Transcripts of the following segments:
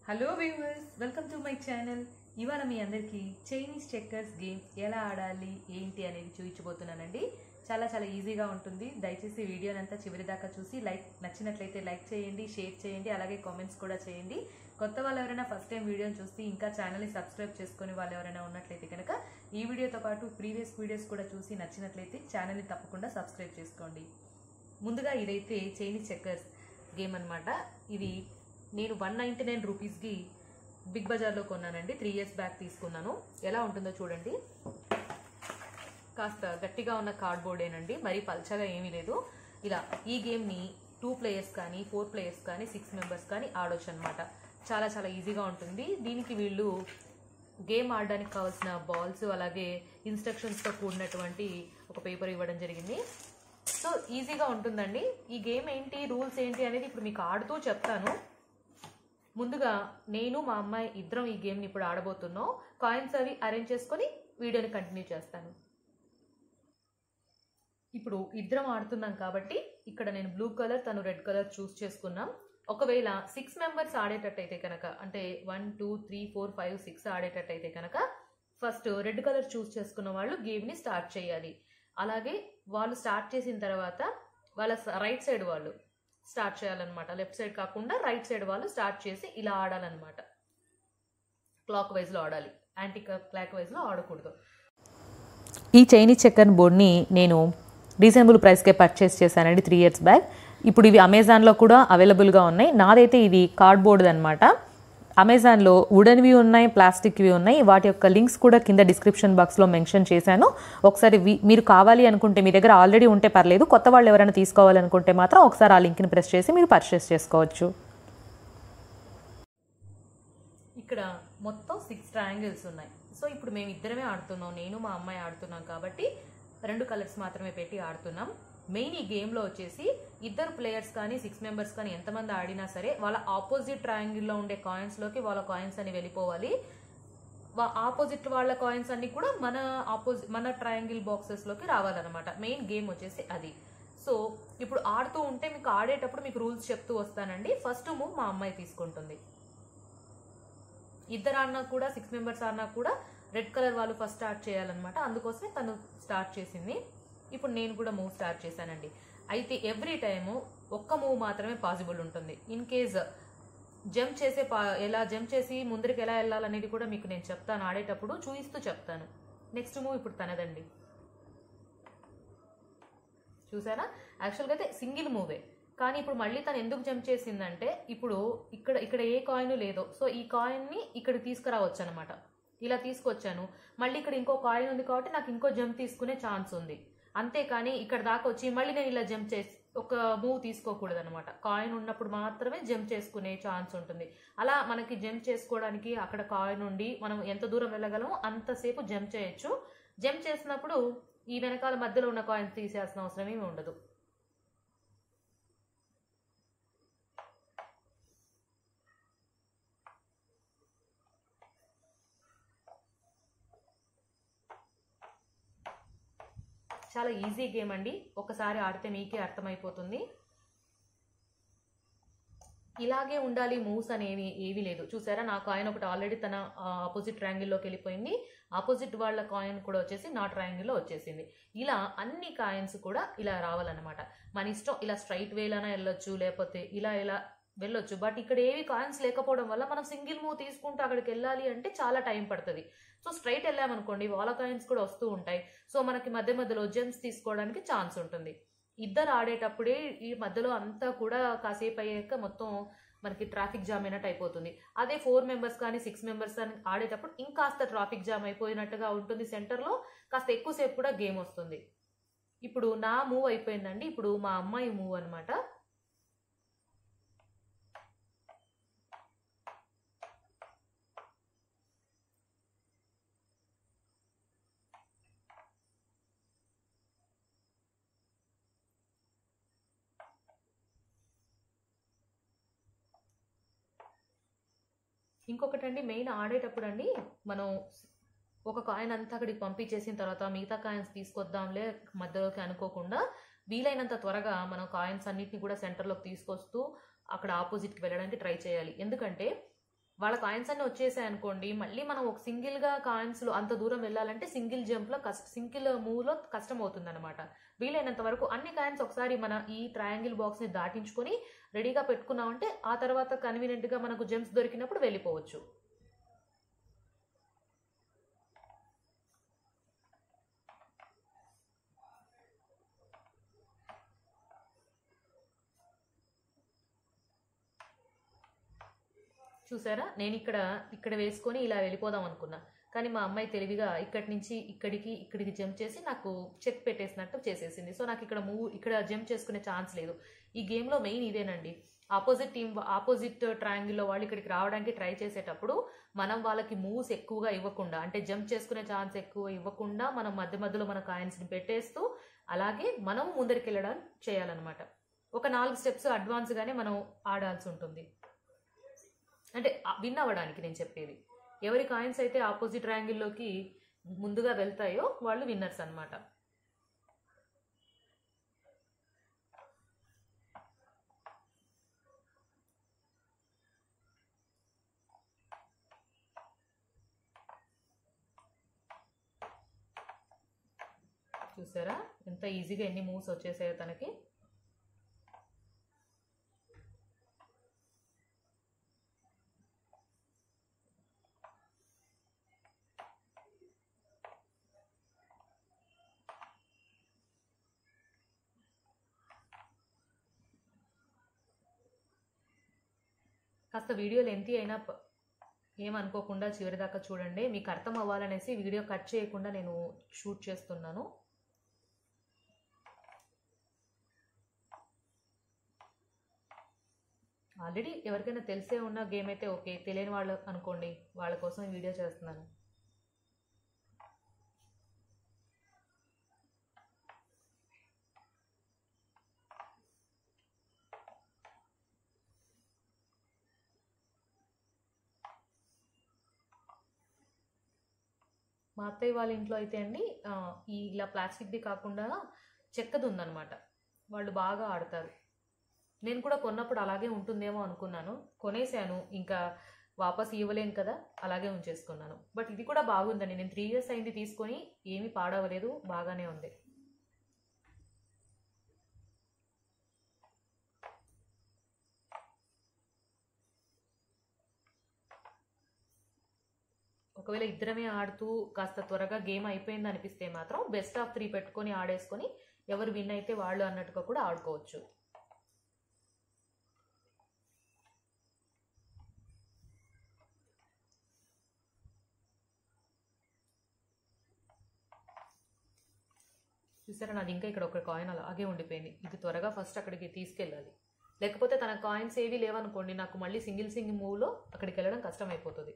hello viewers welcome to my channel ఇవాళ మీ అందరికీ చైనీస్ చెక్కర్స్ గేమ్ ఎలా ఆడాలి ఏంటి అనేది చూపించబోతున్నానండి చాలా చాలా ఈజీగా ఉంటుంది దయచేసి వీడియోనంతా చివరి దాకా చూసి లైక్ నచ్చినట్లయితే లైక్ చేయండి షేర్ చేయండి అలాగే కామెంట్స్ కూడా చేయండి కొత్త వాళ్ళు ఎవరైనా ఫస్ట్ టైం వీడియోని చూస్తే ఇంకా ఛానల్ని సబ్స్క్రైబ్ చేసుకొని వాళ్ళు ఎవరైనా ఉన్నట్లయితే కనుక ఈ వీడియోతో పాటు ప్రీవియస్ వీడియోస్ కూడా చూసి నచ్చినట్లయితే ఛానల్ని తప్పకుండా సబ్స్క్రైబ్ చేసుకోండి ముందుగా ఇదైతే చైనీస్ చెక్కర్స్ గేమ్ అన్నమాట ఇది నేను వన్ నైంటీ నైన్ రూపీస్కి బిగ్ బజార్లో కొన్నానండి త్రీ ఇయర్స్ బ్యాక్ తీసుకున్నాను ఎలా ఉంటుందో చూడండి కాస్త గట్టిగా ఉన్న కార్డ్బోర్డేనండి మరీ పల్చగా ఏమీ లేదు ఇలా ఈ గేమ్ని టూ ప్లేయర్స్ కానీ ఫోర్ ప్లేయర్స్ కానీ సిక్స్ మెంబర్స్ కానీ ఆడొచ్చు అనమాట చాలా చాలా ఈజీగా ఉంటుంది దీనికి వీళ్ళు గేమ్ ఆడడానికి కావాల్సిన బాల్స్ అలాగే ఇన్స్ట్రక్షన్స్తో కూడినటువంటి ఒక పేపర్ ఇవ్వడం జరిగింది సో ఈజీగా ఉంటుందండి ఈ గేమ్ ఏంటి రూల్స్ ఏంటి అనేది ఇప్పుడు మీకు ఆడుతూ చెప్తాను ముందుగా నేను మా అమ్మాయి ఇద్దరం ఈ గేమ్ని ఇప్పుడు ఆడబోతున్నాం కాయిన్స్ అవి అరేంజ్ చేసుకొని వీడియోని కంటిన్యూ చేస్తాను ఇప్పుడు ఇద్దరం ఆడుతున్నాం కాబట్టి ఇక్కడ నేను బ్లూ కలర్ తను రెడ్ కలర్ చూస్ చేసుకున్నాం ఒకవేళ సిక్స్ మెంబర్స్ ఆడేటట్టయితే కనుక అంటే one two three four five six ఆడేటట్టయితే కనుక ఫస్ట్ రెడ్ కలర్ చూస్ చేసుకున్న వాళ్ళు గేమ్ని స్టార్ట్ చేయాలి అలాగే వాళ్ళు స్టార్ట్ చేసిన తర్వాత వాళ్ళ రైట్ సైడ్ వాళ్ళు స్టార్ట్ చేయాలన్నమాట లెఫ్ట్ సైడ్ కాకుండా రైట్ సైడ్ వాళ్ళు స్టార్ట్ చేసి ఇలా ఆడాలన్నమాట క్లాక్ వైజ్లో ఆడాలి యాంటీ క్లాక్ వైజ్లో ఆడకూడదు ఈ చైనీస్ చెక్కర్ బోర్డ్ని నేను రీజనబుల్ ప్రైస్కే పర్చేస్ చేశానండి త్రీ ఇయర్స్ బ్యాక్ ఇప్పుడు ఇవి అమెజాన్లో కూడా అవైలబుల్గా ఉన్నాయి నాదైతే ఇది కార్డ్బోర్డ్ అనమాట అమెజాన్లో వుడెన్వి ఉన్నాయి ప్లాస్టిక్వి ఉన్నాయి వాటి యొక్క లింక్స్ కూడా కింద డిస్క్రిప్షన్ బాక్స్లో మెన్షన్ చేశాను ఒకసారి వి- మీరు కావాలి అనుకుంటే మీ దగ్గర ఆల్రెడీ ఉంటే పర్లేదు కొత్త వాళ్ళు ఎవరైనా తీసుకోవాలనుకుంటే మాత్రం ఒకసారి ఆ లింక్ని ప్రెస్ చేసి మీరు పర్చేస్ చేసుకోవచ్చు ఇక్కడ మొత్తం సిక్స్ ట్రయాంగిల్స్ ఉన్నాయి సో ఇప్పుడు మేము ఇద్దరమే ఆడుతున్నాం నేను మా అమ్మాయి ఆడుతున్నాం కాబట్టి రెండు కలర్స్ మాత్రమే పెట్టి ఆడుతున్నాం మెయిన్ ఈ గేమ్లో వచ్చేసి ఇద్దరు ప్లేయర్స్ కానీ సిక్స్ మెంబర్స్ కానీ ఎంతమంది ఆడినా సరే వాళ్ళ ఆపోజిట్ ట్రయాంగిల్లో ఉండే కాయిన్స్లోకి వాళ్ళ కాయిన్స్ అని వెళ్ళిపోవాలి ఆపోజిట్ వాళ్ళ కాయిన్స్ అన్ని కూడా మన ఆపోజిట్ మన ట్రయాంగిల్ బాక్సెస్లోకి రావాలన్నమాట మెయిన్ గేమ్ వచ్చేసి అది సో ఇప్పుడు ఆడుతూ ఉంటే మీకు ఆడేటప్పుడు మీకు రూల్స్ చెప్తూ వస్తానండి ఫస్ట్ మూవ్ మా అమ్మాయి తీసుకుంటుంది ఇద్దరు ఆడినా కూడా సిక్స్ మెంబర్స్ ఆడినా కూడా రెడ్ కలర్ వాళ్ళు ఫస్ట్ స్టార్ట్ చేయాలన్నమాట అందుకోసమే తను స్టార్ట్ చేసింది ఇప్పుడు నేను కూడా మూవ్ స్టార్ట్ చేశానండి అయితే ఎవ్రీ టైము ఒక్క మూవ్ మాత్రమే పాసిబుల్ ఉంటుంది ఇన్ కేస్ జంప్ చేసే పా ఎలా జంప్ చేసి ముందరికి ఎలా వెళ్ళాలనేది కూడా మీకు నేను చెప్తాను ఆడేటప్పుడు చూపిస్తూ చెప్తాను నెక్స్ట్ మూవ్ ఇప్పుడు తనదండి చూసారా యాక్చువల్గా అయితే సింగిల్ మూవే కానీ ఇప్పుడు మళ్ళీ తను ఎందుకు జంప్ చేసిందంటే ఇప్పుడు ఇక్కడ ఇక్కడ ఏ కాయిన్ లేదో సో ఈ కాయిన్ని ఇక్కడ తీసుకురావచ్చు అనమాట ఇలా తీసుకొచ్చాను మళ్ళీ ఇక్కడ ఇంకో కాయిన్ ఉంది కాబట్టి నాకు ఇంకో జంప్ తీసుకునే ఛాన్స్ ఉంది అంతేకాని ఇక్కడ దాకా వచ్చి మళ్ళీ నేను ఇలా జంప్ చేసి ఒక మూవ్ తీసుకోకూడదు అనమాట కాయిన్ ఉన్నప్పుడు మాత్రమే జంప్ చేసుకునే ఛాన్స్ ఉంటుంది అలా మనకి జంప్ చేసుకోవడానికి అక్కడ కాయిన్ ఉండి మనం ఎంత దూరం వెళ్ళగలమో అంతసేపు జంప్ చేయొచ్చు జంప్ చేసినప్పుడు ఈ వెనకాల మధ్యలో ఉన్న కాయిన్స్ తీసేయాల్సిన అవసరం ఏమి ఉండదు చాలా ఈజీ గేమ్ అండి ఒకసారి ఆడితే మీకే అర్థమైపోతుంది ఇలాగే ఉండాలి మూవ్స్ అనేవి ఏవి లేదు చూసారా నా కాయిన్ ఒకటి ఆల్రెడీ తన ఆపోజిట్ ట్రయాంగిల్లోకి వెళ్ళిపోయింది ఆపోజిట్ వాళ్ళ కాయిన్ కూడా వచ్చేసి నా ట్రయాంగిల్లో వచ్చేసింది ఇలా అన్ని కాయిన్స్ కూడా ఇలా రావాలన్నమాట మన ఇష్టం ఇలా స్ట్రైట్ వేలైనా వెళ్ళొచ్చు లేకపోతే ఇలా ఇలా వెళ్ళొచ్చు బట్ ఇక్కడ ఏవి కాయిన్స్ లేకపోవడం వల్ల మనం సింగిల్ మూవ్ తీసుకుంటూ అక్కడికి వెళ్ళాలి అంటే చాలా టైం పడుతుంది సో స్ట్రైట్ వెళ్ళామనుకోండి వాళ్ళ కాయిన్స్ కూడా వస్తూ ఉంటాయి సో మనకి మధ్య మధ్యలో జెమ్స్ తీసుకోవడానికి ఛాన్స్ ఉంటుంది ఇద్దరు ఆడేటప్పుడే ఈ మధ్యలో అంతా కూడా కాసేపు అయ్యాక మొత్తం మనకి ట్రాఫిక్ జామ్ అయినట్టు అయిపోతుంది అదే ఫోర్ మెంబర్స్ కానీ సిక్స్ మెంబర్స్ కానీ ఆడేటప్పుడు ఇంకాస్త ట్రాఫిక్ జామ్ అయిపోయినట్టుగా ఉంటుంది సెంటర్లో కాస్త ఎక్కువసేపు కూడా గేమ్ వస్తుంది ఇప్పుడు నా మూవ్ అయిపోయిందండి ఇప్పుడు మా అమ్మాయి మూవ్ అనమాట ఇంకొకటి అండి మెయిన్ ఆడేటప్పుడు అండి మనం ఒక కాయిన్ అంతా అక్కడికి పంపించేసిన తర్వాత మిగతా కాయిన్స్ తీసుకొద్దాంలే మధ్యలోకి అనుకోకుండా వీలైనంత త్వరగా మనం కాయిన్స్ అన్నిటిని కూడా సెంటర్లోకి తీసుకొస్తూ అక్కడ ఆపోజిట్కి వెళ్ళడానికి ట్రై చేయాలి ఎందుకంటే వాళ్ళ కాయిన్స్ అన్ని వచ్చేసాయి అనుకోండి మళ్ళీ మనం ఒక సింగిల్ గా కాయిన్స్ లో అంత దూరం వెళ్ళాలంటే సింగిల్ జంప్ లో కష్ట సింగిల్ మూవ్ లో కష్టం అవుతుంది అనమాట వీలైనంత వరకు అన్ని కాయిన్స్ ఒకసారి మన ఈ ట్రయాంగిల్ బాక్స్ ని దాటించుకొని రెడీగా పెట్టుకున్నామంటే ఆ తర్వాత కన్వీనియంట్ గా మనకు జంప్స్ దొరికినప్పుడు వెళ్ళిపోవచ్చు చూసారా నేను ఇక్కడ ఇక్కడ వేసుకొని ఇలా వెళ్ళిపోదాం అనుకున్నా కానీ మా అమ్మాయి తెలివిగా ఇక్కడి నుంచి ఇక్కడికి ఇక్కడికి జంప్ చేసి నాకు చెక్ పెట్టేసినట్టు చేసేసింది సో నాకు ఇక్కడ మూవ్ ఇక్కడ జంప్ చేసుకునే ఛాన్స్ లేదు ఈ గేమ్లో మెయిన్ ఇదేనండి ఆపోజిట్ టీం ఆపోజిట్ ట్రయాంగిల్లో వాళ్ళు ఇక్కడికి రావడానికి ట్రై చేసేటప్పుడు మనం వాళ్ళకి మూవ్స్ ఎక్కువగా ఇవ్వకుండా అంటే జంప్ చేసుకునే ఛాన్స్ ఎక్కువ ఇవ్వకుండా మనం మధ్య మధ్యలో మన కాయిన్స్ని పెట్టేస్తూ అలాగే మనం ముందరికి వెళ్ళడం చేయాలన్నమాట ఒక నాలుగు స్టెప్స్ అడ్వాన్స్గానే మనం ఆడాల్సి ఉంటుంది అంటే విన్ అవ్వడానికి నేను చెప్పేది ఎవరి కాయిన్స్ అయితే ఆపోజిట్ ట్రయాంగిల్లోకి ముందుగా వెళ్తాయో వాళ్ళు విన్నర్స్ అన్నమాట చూసారా ఎంత ఈజీగా ఎన్ని మూవ్స్ వచ్చేసాయో తనకి కాస్త వీడియో లెంతీ అయినా ప- ఏమనుకోకుండా చివరి దాకా చూడండి మీకు అర్థం అవ్వాలనేసి వీడియో కట్ చేయకుండా నేను షూట్ చేస్తున్నాను ఆల్రెడీ ఎవరికైనా తెలిసే ఉన్న గేమ్ అయితే ఓకే తెలియని వాళ్ళు అనుకోండి వాళ్ళ కోసం ఈ వీడియో చేస్తున్నాను మా అత్తయ్య వాళ్ళ ఇంట్లో అయితే అండి ఆ, ఈ ఇలా ప్లాస్టిక్ది కాకుండా చెక్కది ఉందన్నమాట వాళ్ళు బాగా ఆడతారు నేను కూడా కొన్నప్పుడు అలాగే ఉంటుందేమో అనుకున్నాను కొనేసాను ఇంకా వాపస్ ఇవ్వలేం కదా అలాగే ఉంచేసుకున్నాను బట్ ఇది కూడా బాగుందండి నేను త్రీ ఇయర్స్ అయింది తీసుకొని ఏమీ పాడవలేదు బాగానే ఉంది ఒకవేళ ఇద్దరమే ఆడుతూ కాస్త త్వరగా గేమ్ అయిపోయింది అనిపిస్తే మాత్రం బెస్ట్ ఆఫ్ త్రీ పెట్టుకొని ఆడేసుకొని ఎవరు విన్ అయితే వాళ్ళు అన్నట్టుగా కూడా ఆడుకోవచ్చు చూసారా నాది ఇంకా ఇక్కడ ఒక కాయిన్ అలాగే ఉండిపోయింది ఇది త్వరగా ఫస్ట్ అక్కడికి తీసుకెళ్ళాలి లేకపోతే తన కాయిన్స్ ఏవి లేవనుకోండి నాకు మళ్ళీ సింగిల్ సింగిల్ మూవ్లో అక్కడికి వెళ్ళడం కష్టం అయిపోతుంది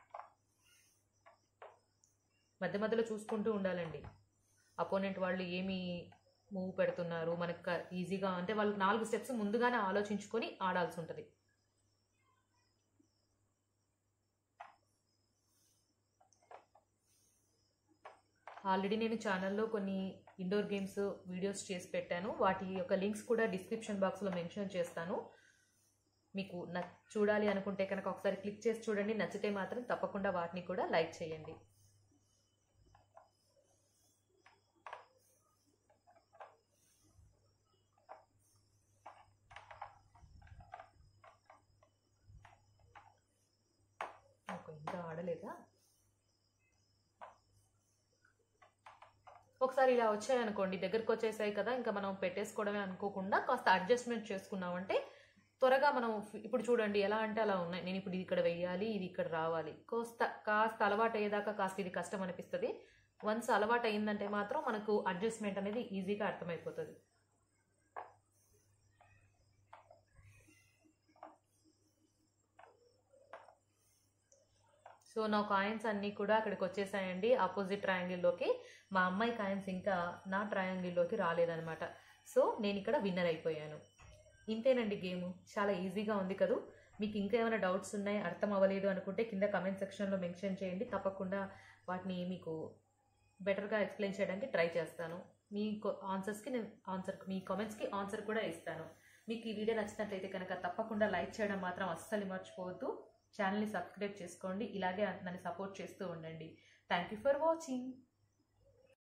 మధ్య మధ్యలో చూసుకుంటూ ఉండాలండి అపోనెంట్ వాళ్ళు ఏమి మూవ్ పెడుతున్నారు మనకు క- ఈజీగా అంటే వాళ్ళు నాలుగు స్టెప్స్ ముందుగానే ఆలోచించుకొని ఆడాల్సి ఉంటుంది ఆల్రెడీ నేను ఛానల్లో కొన్ని ఇండోర్ గేమ్స్ వీడియోస్ చేసి పెట్టాను వాటి యొక్క లింక్స్ కూడా డిస్క్రిప్షన్ బాక్స్లో మెన్షన్ చేస్తాను మీకు న చూడాలి అనుకుంటే కనుక ఒకసారి క్లిక్ చేసి చూడండి నచ్చితే మాత్రం తప్పకుండా వాటిని కూడా లైక్ చేయండి ఓకే ఇంకా ఆడలేదా ఒకసారి ఇలా వచ్చాయనుకోండి దగ్గరకు వచ్చేసాయి కదా ఇంకా మనం పెట్టేసుకోవడమే అనుకోకుండా కాస్త అడ్జస్ట్మెంట్ చేసుకున్నామంటే త్వరగా మనం ఫి- ఇప్పుడు చూడండి ఎలా అంటే అలా ఉన్నాయి నేను ఇప్పుడు ఇది ఇక్కడ వెయ్యాలి ఇది ఇక్కడ రావాలి కాస్త కాస్త అలవాటు అయ్యేదాకా కాస్త ఇది కష్టం అనిపిస్తుంది వన్స్ అలవాటు అయిందంటే మాత్రం మనకు అడ్జస్ట్మెంట్ అనేది ఈజీగా అర్థమైపోతుంది సో నా కాయిన్స్ అన్నీ కూడా అక్కడికి వచ్చేసాయండి ఆపోజిట్ ట్రయాంగిల్లోకి మా అమ్మాయి కాయిన్స్ ఇంకా నా ట్రయాంగిల్లోకి రాలేదనమాట సో నేను ఇక్కడ విన్నర్ అయిపోయాను ఇంతేనండి గేమ్ చాలా ఈజీగా ఉంది కదూ మీకు ఇంకా ఏమైనా డౌట్స్ ఉన్నాయి అర్థం అవ్వలేదు అనుకుంటే కింద కమెంట్ సెక్షన్లో మెన్షన్ చేయండి తప్పకుండా వాటిని మీకు బెటర్గా ఎక్స్ప్లెయిన్ చేయడానికి ట్రై చేస్తాను మీ ఆన్సర్స్కి నేను ఆన్సర్ మీ కామెంట్స్కి ఆన్సర్ కూడా ఇస్తాను మీకు ఈ వీడియో నచ్చినట్లయితే కనుక తప్పకుండా లైక్ చేయడం మాత్రం అస్సలు మర్చిపోవద్దు ఛానల్ని సబ్స్క్రైబ్ చేసుకోండి ఇలాగే నన్ను సపోర్ట్ చేస్తూ ఉండండి థ్యాంక్ యూ ఫర్ వాచింగ్